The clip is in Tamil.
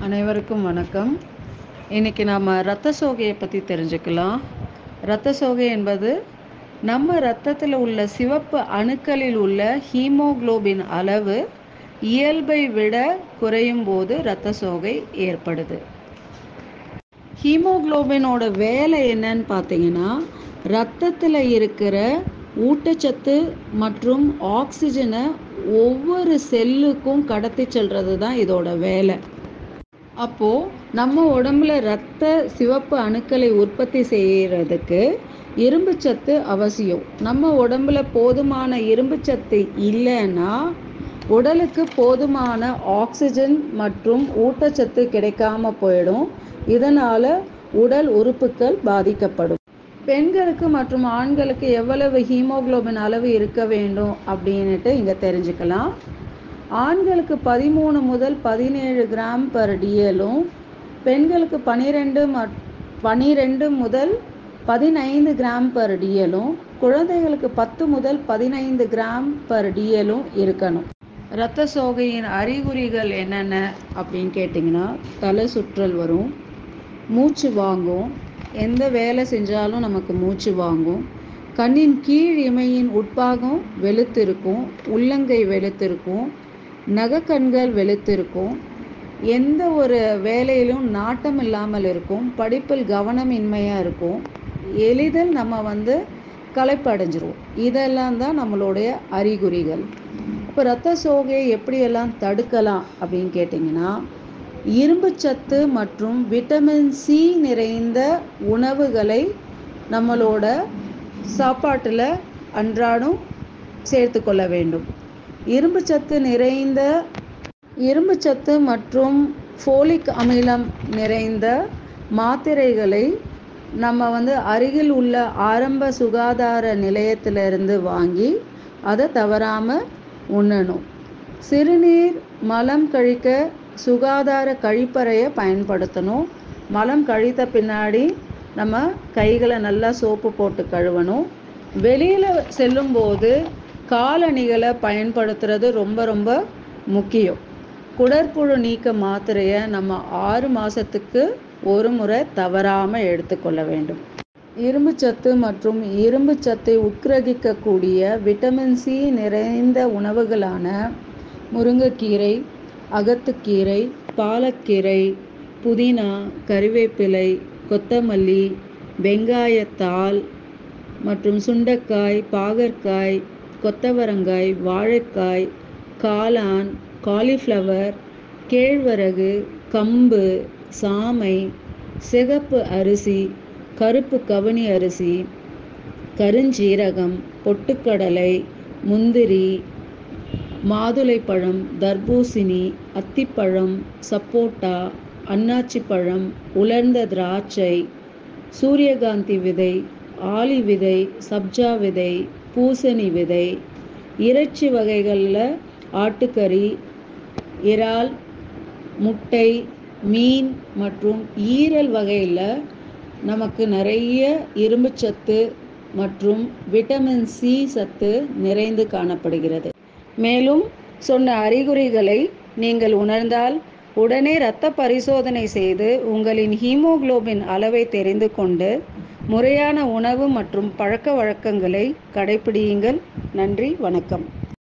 அனைவருக்கும் வணக்கம் இன்றைக்கி நாம் இரத்த சோகையை பற்றி தெரிஞ்சுக்கலாம் இரத்த சோகை என்பது நம்ம இரத்தத்தில் உள்ள சிவப்பு அணுக்களில் உள்ள ஹீமோகுளோபின் அளவு இயல்பை விட குறையும் போது இரத்த சோகை ஏற்படுது ஹீமோகுளோபினோட வேலை என்னன்னு பார்த்தீங்கன்னா ரத்தத்தில் இருக்கிற ஊட்டச்சத்து மற்றும் ஆக்சிஜனை ஒவ்வொரு செல்லுக்கும் கடத்தி செல்றது தான் இதோட வேலை அப்போது நம்ம உடம்புல ரத்த சிவப்பு அணுக்களை உற்பத்தி செய்கிறதுக்கு இரும்புச்சத்து அவசியம் நம்ம உடம்புல போதுமான இரும்புச்சத்து இல்லைன்னா உடலுக்கு போதுமான ஆக்சிஜன் மற்றும் ஊட்டச்சத்து கிடைக்காம போயிடும் இதனால் உடல் உறுப்புகள் பாதிக்கப்படும் பெண்களுக்கு மற்றும் ஆண்களுக்கு எவ்வளவு ஹீமோகுளோபின் அளவு இருக்க வேண்டும் அப்படின்ட்டு இங்கே தெரிஞ்சுக்கலாம் ஆண்களுக்கு பதிமூணு முதல் பதினேழு கிராம் பர் டிஎலும் பெண்களுக்கு பனிரெண்டு மட் பனிரெண்டு முதல் பதினைந்து கிராம் பர் டிஎலும் குழந்தைகளுக்கு பத்து முதல் பதினைந்து கிராம் பர் டிஎலும் இருக்கணும் இரத்த சோகையின் அறிகுறிகள் என்னென்ன அப்படின்னு கேட்டிங்கன்னா தலை சுற்றல் வரும் மூச்சு வாங்கும் எந்த வேலை செஞ்சாலும் நமக்கு மூச்சு வாங்கும் கண்ணின் கீழ் இமையின் உட்பாகம் வெளுத்திருக்கும் உள்ளங்கை வெளுத்திருக்கும் நகக்கண்கள் வெளுத்திருக்கும் எந்த ஒரு வேலையிலும் நாட்டம் இல்லாமல் இருக்கும் படிப்பில் கவனமின்மையாக இருக்கும் எளிதில் நம்ம வந்து களைப்படைஞ்சிரும் இதெல்லாம் தான் நம்மளுடைய அறிகுறிகள் இப்போ இரத்த சோகையை எப்படியெல்லாம் தடுக்கலாம் அப்படின்னு கேட்டிங்கன்னா இரும்புச்சத்து மற்றும் விட்டமின் சி நிறைந்த உணவுகளை நம்மளோட சாப்பாட்டில் அன்றாடம் சேர்த்து கொள்ள வேண்டும் இரும்புச்சத்து நிறைந்த இரும்புச்சத்து மற்றும் ஃபோலிக் அமிலம் நிறைந்த மாத்திரைகளை நம்ம வந்து அருகில் உள்ள ஆரம்ப சுகாதார நிலையத்திலிருந்து வாங்கி அதை தவறாமல் உண்ணணும் சிறுநீர் மலம் கழிக்க சுகாதார கழிப்பறையை பயன்படுத்தணும் மலம் கழித்த பின்னாடி நம்ம கைகளை நல்லா சோப்பு போட்டு கழுவணும் வெளியில் செல்லும்போது காலணிகளை பயன்படுத்துறது ரொம்ப ரொம்ப முக்கியம் குடற்புழு நீக்க மாத்திரையை நம்ம ஆறு மாதத்துக்கு ஒரு முறை தவறாமல் எடுத்துக்கொள்ள வேண்டும் இரும்புச்சத்து மற்றும் இரும்புச்சத்தை உட்கிரகிக்கக்கூடிய விட்டமின் சி நிறைந்த உணவுகளான முருங்கைக்கீரை அகத்துக்கீரை பாலக்கீரை புதினா கறிவேப்பிலை கொத்தமல்லி வெங்காயத்தாள் மற்றும் சுண்டைக்காய் பாகற்காய் கொத்தவரங்காய் வாழைக்காய் காளான் காலிஃப்ளவர் கேழ்வரகு கம்பு சாமை சிகப்பு அரிசி கருப்பு கவனி அரிசி கருஞ்சீரகம் பொட்டுக்கடலை முந்திரி மாதுளைப்பழம் தர்பூசணி அத்திப்பழம் சப்போட்டா அன்னாச்சிப்பழம் உலர்ந்த திராட்சை சூரியகாந்தி விதை ஆலி விதை சப்ஜா விதை பூசணி விதை இறைச்சி வகைகளில் ஆட்டுக்கறி இறால் முட்டை மீன் மற்றும் ஈரல் வகையில் நமக்கு நிறைய இரும்புச்சத்து மற்றும் விட்டமின் சி சத்து நிறைந்து காணப்படுகிறது மேலும் சொன்ன அறிகுறிகளை நீங்கள் உணர்ந்தால் உடனே இரத்த பரிசோதனை செய்து உங்களின் ஹீமோகுளோபின் அளவை தெரிந்து கொண்டு முறையான உணவு மற்றும் பழக்க வழக்கங்களை கடைபிடியுங்கள் நன்றி வணக்கம்